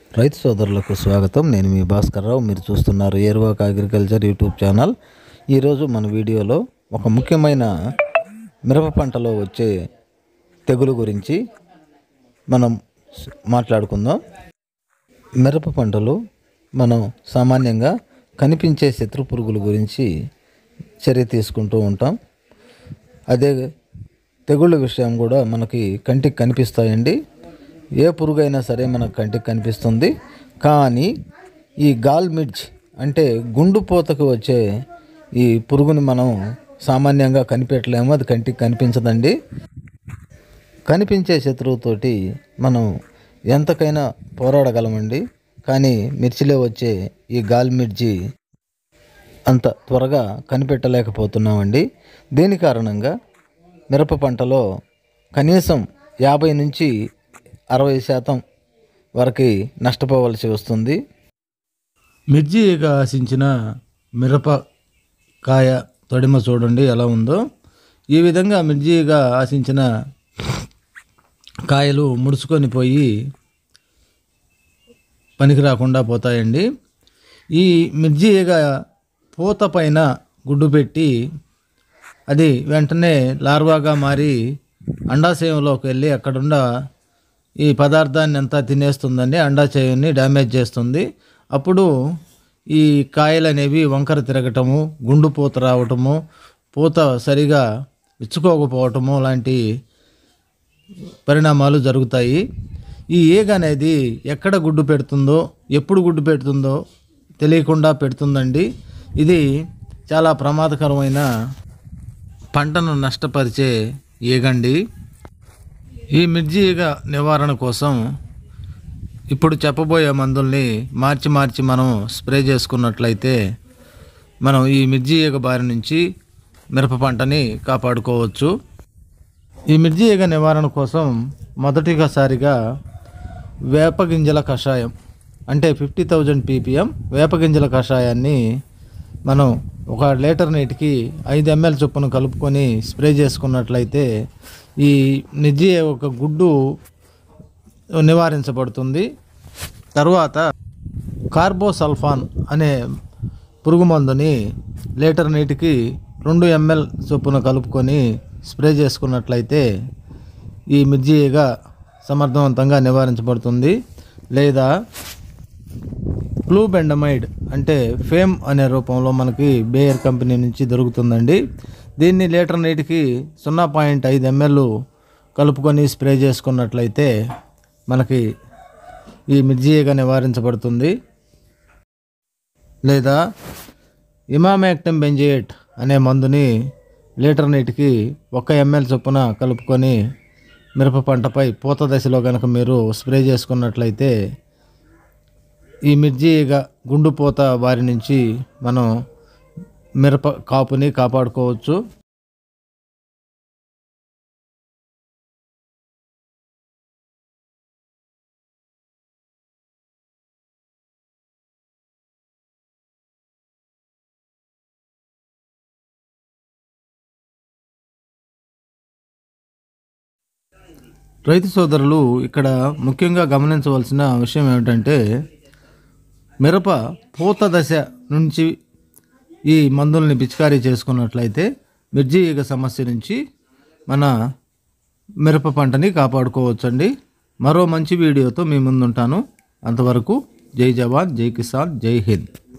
రైతు సోదరులకు స్వాగతం నేను మీ భాస్కర్రావు మీరు చూస్తున్నారు ఏరువాక అగ్రికల్చర్ యూట్యూబ్ ఛానల్ ఈరోజు మన వీడియోలో ఒక ముఖ్యమైన మిరప పంటలో వచ్చే తెగులు గురించి మనం స్- మాట్లాడుకుందాం మిరప పంటలు మనం సామాన్యంగా కనిపించే శత్రు పురుగుల గురించి చర్య తీసుకుంటూ ఉంటాం అదే తెగుళ్ళ విషయం కూడా మనకి కంటికి కనిపిస్తాయండి ఏ పురుగైనా సరే మనకు కంటికి కనిపిస్తుంది కానీ ఈ గాల్ మిడ్జ్ అంటే గుండుపోతకు వచ్చే ఈ పురుగుని మనం సామాన్యంగా కనిపెట్టలేము అది కంటికి కనిపించదండి కనిపించే శత్రువుతోటి మనం ఎంతకైనా పోరాడగలమండి కానీ మిర్చిలో వచ్చే ఈ గాల్ మిర్చి అంత త్వరగా కనిపెట్టలేకపోతున్నామండి దీని కారణంగా మిరప పంటలో కనీసం యాభై నుంచి అరవై శాతం వరకు నష్టపోవలసి వస్తుంది మిర్చి ఈగ ఆశించిన మిరప కాయ తొడిమ చూడండి ఎలా ఉందో ఈ విధంగా మిర్చి ఈగ ఆశించిన కాయలు ముడుచుకొని పోయి పనికి రాకుండా పోతాయండి ఈ మిర్చి ఈగ పూత పైన గుడ్డు పెట్టి అది వెంటనే లార్వాగా మారి అండాశయంలోకి వెళ్ళి అక్కడున్న ఈ పదార్థాన్ని అంతా తినేస్తుందండి అండాశయాన్ని డ్యామేజ్ చేస్తుంది అప్పుడు ఈ కాయలు అనేవి వంకర తిరగటము గుండు పూత రావటము పూత సరిగా ఇచ్చుకోకపోవటము లాంటి పరిణామాలు జరుగుతాయి ఈ ఈగ అనేది ఎక్కడ గుడ్డు పెడుతుందో ఎప్పుడు గుడ్డు పెడుతుందో తెలియకుండా పెడుతుందండి ఇది చాలా ప్రమాదకరమైన పంటను నష్టపరిచే ఈగండి ఈ మిర్చి ఈగ నివారణ కోసం ఇప్పుడు చెప్పబోయే మందుల్ని మార్చి మార్చి మనం స్ప్రే చేసుకున్నట్లయితే మనం ఈ మిర్చి ఈగ బారి నుంచి మిరప పంటని కాపాడుకోవచ్చు ఈ మిర్చి ఈగ నివారణ కోసం మొదటిగా సారిగా వేపగింజల కషాయం అంటే ఫిఫ్టీ థౌజండ్ పీపీఎం వేపగింజల కషాయాన్ని మనం ఒక లీటర్ నీటికి ఐదు ఎంఎల్ చొప్పున కలుపుకొని స్ప్రే చేసుకున్నట్లయితే ఈ మిర్చి ఒక గుడ్డు నివారించబడుతుంది తరువాత కార్బోసల్ఫాన్ అనే పురుగు మందుని లీటర్ నీటికి రెండు ఎంఎల్ చొప్పున కలుపుకొని స్ప్రే చేసుకున్నట్లయితే ఈ మిర్చి ఈగ సమర్థవంతంగా నివారించబడుతుంది లేదా క్లూబెండమైడ్ అంటే ఫేమ్ అనే రూపంలో మనకి బేయర్ కంపెనీ నుంచి దొరుకుతుందండి దీన్ని లీటర్ నీటికి సున్నా పాయింట్ ఐదు ఎంఎల్ కలుపుకొని స్ప్రే చేసుకున్నట్లయితే మనకి ఈ మిర్చి ఈగ నివారించబడుతుంది లేదా ఇమామాక్టమ్ బెంజేట్ అనే మందుని లీటర్ నీటికి ఒక ఎంఎల్ చొప్పున కలుపుకొని మిరప పంటపై పూత దశలో కనుక మీరు స్ప్రే చేసుకున్నట్లయితే ఈ మిర్చి ఈగ గుండు పూత బారి నుంచి మనం మిరప కాపుని కాపాడుకోవచ్చు రైతు సోదరులు ఇక్కడ ముఖ్యంగా గమనించవలసిన విషయం ఏమిటంటే మిరప పూత దశ నుంచి ఈ మందుల్ని పిచికారీ చేసుకున్నట్లయితే మిర్చి ఈగ సమస్య నుంచి మన మిరప పంటని కాపాడుకోవచ్చండి మరో మంచి వీడియోతో మీ ముందుంటాను అంతవరకు జై జవాన్ జై కిసాన్ జై హింద్